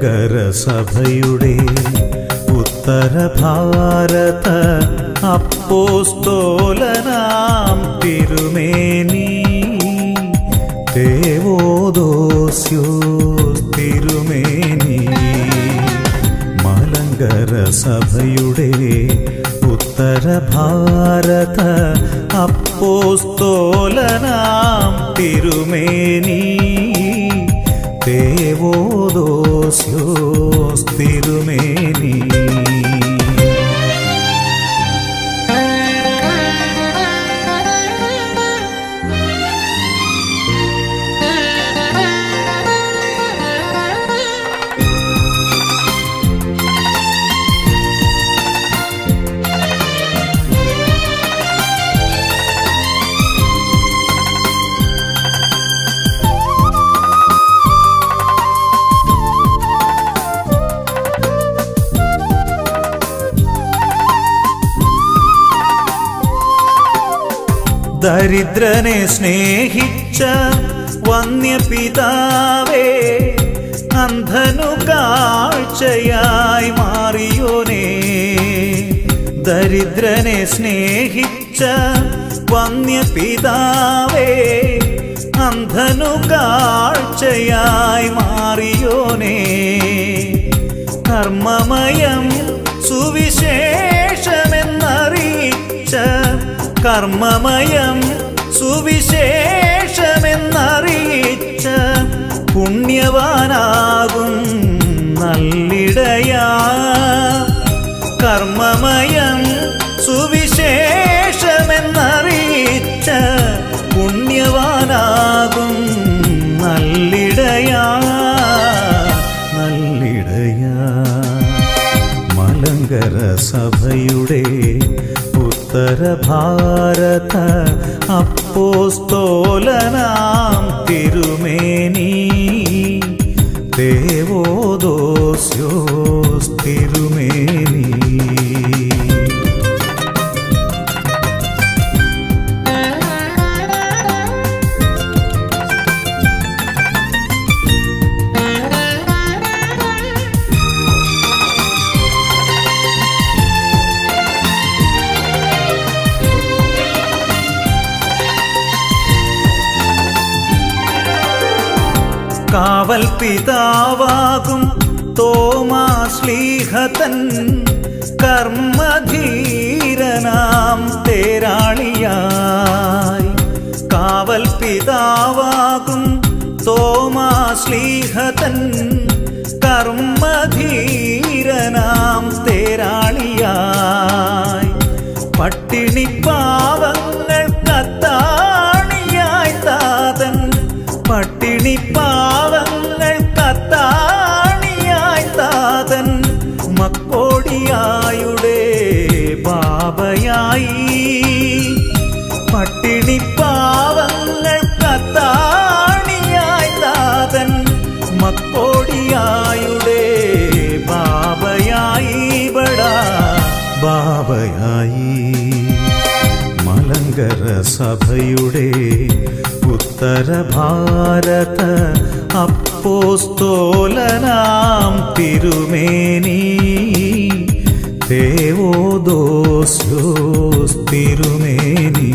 മലങ്കര സഭയുടെ ഉത്തര ഭാരത അപ്പോസ്തോലനാം തിരുമേനി ദേവോദോസ്യോസ് തിരുമേനി മലങ്കര സഭയുടെ ഉത്തര ഭാരത അപ്പോസ്തോലനാം തിരുമേനി ദേവോദോസ്യോസ് തിരുമേനി ദരിദ്രനെ സ്നേഹിച്ച വന്യപിതാവേ അന്ധനു കാഴ്ചയായി മാറിയോനേ ദരിദ്രനെ സ്നേഹിച്ച വന്യപിതാവേ അന്ധനു കാഴ്ചയായി മാറിയോനേ കർമ്മമയം സുവിശേഷമെന്നറിയിച്ച കർമ്മമയം സുവിശേഷമെന്നറിയിച്ച പുണ്യവാനാകും നല്ലിടയാ കർമ്മമയം സുവിശേഷമെന്നറിയിച്ച പുണ്യവാനാകും നല്ലിടയാ നല്ലിടയാ മലങ്കര സഭയുടെ ഉത്തര ഭാരത അപ്പോസ്തോലനാം തിരുമേനി ദേവോദോസ്യോസ് തിരുമേനി കാവൽ പിതാവാകും തോമാശ്ലീഹതൻ കർമ്മധീരനാം തേരാളിയായി കാവൽ പിതാവാകും തോമാശ്ലീഹതൻ കർമ്മധീരനാം തേരാളിയായി പട്ടിണി പാവങ്ങൾ കത്താണിയായി താതൻ പട്ടിണി പാവങ്ങൾ കത്താണിയായി താതൻ മക്കോടിയായുടെ ബാബയായി പട്ടിണി പാവങ്ങൾ കത്താണിയായി താതൻ മക്കോടിയായുടെ ബാബയായി ബടാ ബാബയായി മലങ്കര സഭയുടെ ഉത്തര ഭാരത അപ്പോസ്തോലനാം തിരുമേനി ദേവോദോസ്യോസ് തിരുമേനി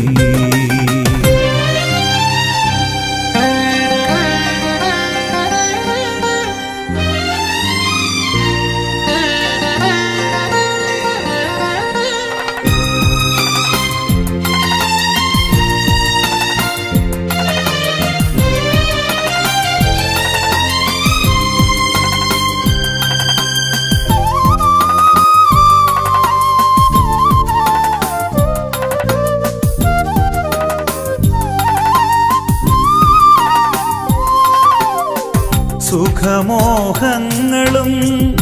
സുഖമോഹങ്ങളും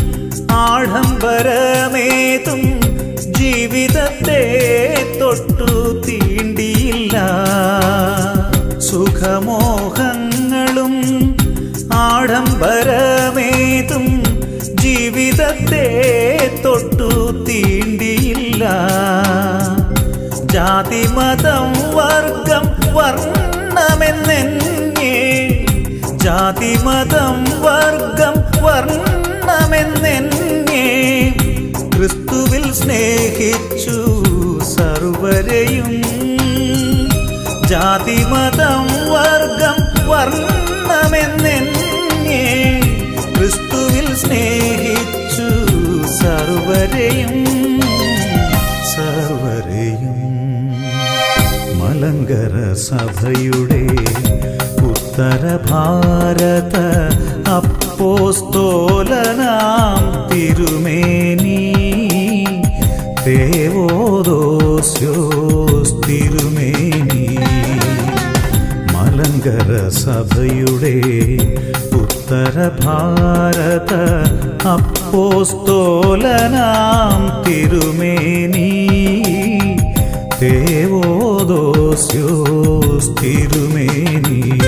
ആഡംബരമേതും ജീവിതത്തെ തൊട്ടു തീണ്ടിയില്ല സുഖമോഹങ്ങളും ആഡംബരമേതും ജീവിതത്തെ തൊട്ടു തീണ്ടിയില്ല ജാതി മതം വർഗം വർണ്ണമെന്നെന്നേ ജാതി മതം വർഗം വർണ്ണമെന്നന്യേ ജാതിമതം വർഗം വർണ്ണമെന്നെന്നെ ക്രിസ്തുവിൽ സ്നേഹിച്ചു സർവരെയും സർവരെയും മലങ്കര സഭയുടെ ഉത്തര ഭാരത അപ്പോസ്തോലനാം തിരുമേനി ദേവോദോസ്യോസ് തിരുമേനി മലങ്കര സഭയുടെ ഉത്തര ഭാരത അപ്പോസ്തോലനാം തിരുമേനി ദേവോദോസ്യോസ് തിരുമേനി